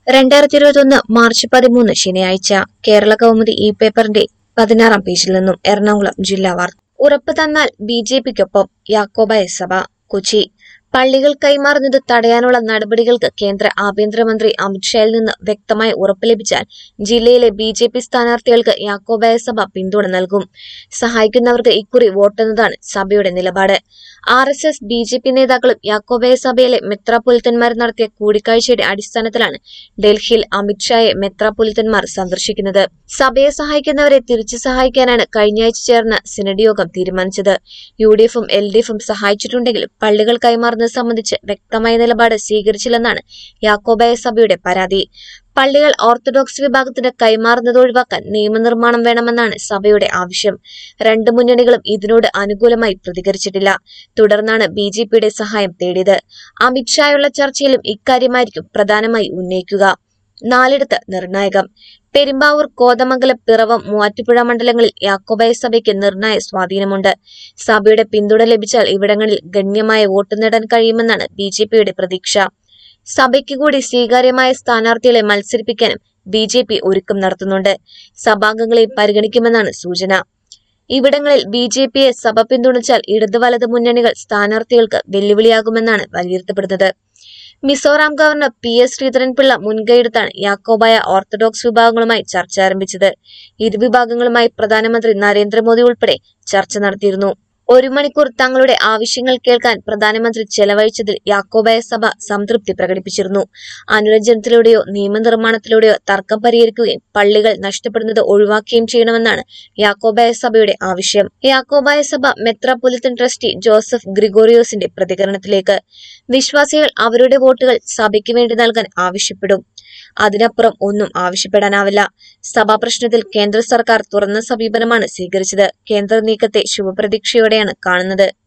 രണ്ടായിരത്തി ഇരുപത്തൊന്ന് മാർച്ച് പതിമൂന്ന് ശനിയാഴ്ച കേരള കൗമുദി ഇ പേപ്പറിന്റെ പതിനാറാം പേജിൽ നിന്നും എറണാകുളം ജില്ലാ വാർത്ത ഉറപ്പ് തന്നാൽ ബി ജെ പിക്കൊപ്പം യാക്കോബായ സഭ കൊച്ചി പള്ളികൾ കൈമാറുന്നത് തടയാനുള്ള നടപടികൾക്ക് കേന്ദ്ര ആഭ്യന്തരമന്ത്രി അമിത്ഷായിൽ നിന്ന് വ്യക്തമായ ഉറപ്പ് ലഭിച്ചാൽ ജില്ലയിലെ ബി ജെ പി സ്ഥാനാർത്ഥികൾക്ക് യാക്കോബായ സഭ പിന്തുണ നൽകും സഹായിക്കുന്നവർക്ക് ഇക്കുറി വോട്ടെന്നതാണ് സഭയുടെ നിലപാട് R S S B J P നേതാക്കളും യാക്കോബായ സഭയിലെ മെത്രാപ്പൊലിത്തന്മാർ നടത്തിയ കൂടിക്കാഴ്ചയുടെ അടിസ്ഥാനത്തിലാണ് ഡൽഹിയിൽ അമിത്ഷായെ മെത്രാപ്പൊലിത്തന്മാർ സന്ദർശിക്കുന്നത് സഭയെ സഹായിക്കുന്നവരെ തിരിച്ചു സഹായിക്കാനാണ് കഴിഞ്ഞയാഴ്ച ചേർന്ന സിനഡ് യോഗം തീരുമാനിച്ചത് യു ഡി എഫും എൽ ഡി എഫും സഹായിച്ചിട്ടുണ്ടെങ്കിലും പള്ളികൾ കൈമാറുന്നത് സംബന്ധിച്ച് വ്യക്തമായ നിലപാട് സ്വീകരിച്ചില്ലെന്നാണ് യാക്കോബായ സഭയുടെ പരാതി പള്ളികൾ ഓർത്തഡോക്സ് വിഭാഗത്തിന് കൈമാറുന്നത് ഒഴിവാക്കാൻ നിയമനിർമ്മാണം വേണമെന്നാണ് സഭയുടെ ആവശ്യം രണ്ട് മുന്നണികളും ഇതിനോട് അനുകൂലമായി പ്രതികരിച്ചിട്ടില്ല തുടർന്നാണ് ബി ജെ പിയുടെ സഹായം തേടിയത് അമിത്ഷായുള്ള ചർച്ചയിലും ഇക്കാര്യമായിരിക്കും പ്രധാനമായി ഉന്നയിക്കുക നാലിടത്ത് നിർണായകം പെരുമ്പാവൂർ കോതമംഗലം പിറവം മൂവാറ്റുപുഴ മണ്ഡലങ്ങളിൽ യാക്കോബായ സഭയ്ക്ക് നിർണായ സ്വാധീനമുണ്ട് സഭയുടെ പിന്തുണ ലഭിച്ചാൽ ഇവിടങ്ങളിൽ ഗണ്യമായ വോട്ട് നേടാൻ കഴിയുമെന്നാണ് ബി ജെ പിയുടെ പ്രതീക്ഷ സഭയ്ക്ക് കൂടി സ്വീകാര്യമായ സ്ഥാനാർത്ഥികളെ മത്സരിപ്പിക്കാനും ബി ജെ പി ഒരുക്കം നടത്തുന്നുണ്ട് സഭാംഗങ്ങളെയും പരിഗണിക്കുമെന്നാണ് സൂചന ഇവിടങ്ങളിൽ ബി ജെ പിയെ സഭ പിന്തുണച്ചാൽ ഇടതു വലത് മുന്നണികൾ സ്ഥാനാർത്ഥികൾക്ക് വെല്ലുവിളിയാകുമെന്നാണ് വിലയിരുത്തപ്പെടുന്നത് Mizoram governor P S Sreedharan Pillai മുൻകൈയെടുത്താണ് യാക്കോബായ ഓർത്തഡോക്സ് വിഭാഗങ്ങളുമായി ചർച്ച ആരംഭിച്ചത് ഇരു വിഭാഗങ്ങളുമായി പ്രധാനമന്ത്രി നരേന്ദ്രമോദി ഉൾപ്പെടെ ചർച്ച നടത്തിയിരുന്നു ഒരു മണിക്കൂർ തങ്ങളുടെ ആവശ്യങ്ങൾ കേൾക്കാൻ പ്രധാനമന്ത്രി ചെലവഴിച്ചതിൽ യാക്കോബായ സഭ സംതൃപ്തി പ്രകടിപ്പിച്ചിരുന്നു അനുരഞ്ജനത്തിലൂടെയോ നിയമനിർമ്മാണത്തിലൂടെയോ തർക്കം പരിഹരിക്കുകയും പള്ളികൾ നഷ്ടപ്പെടുന്നത് ഒഴിവാക്കുകയും ചെയ്യണമെന്നാണ് യാക്കോബായ സഭയുടെ ആവശ്യം യാക്കോബായ സഭ മെത്രാപൊലിത്തൻ ട്രസ്റ്റി ജോസഫ് ഗ്രിഗോറിയോസിന്റെ പ്രതികരണത്തിലേക്ക് വിശ്വാസികൾ അവരുടെ വോട്ടുകൾ സഭയ്ക്ക് വേണ്ടി നൽകാൻ ആവശ്യപ്പെടും അതിനപ്പുറം ഒന്നും ആവശ്യപ്പെടാനാവില്ല സഭാ പ്രശ്നത്തിൽ കേന്ദ്ര സർക്കാർ തുറന്ന സമീപനമാണ് സ്വീകരിച്ചത് കേന്ദ്ര നീക്കത്തെ ശുഭപ്രതീക്ഷയോടെയാണ് കാണുന്നത്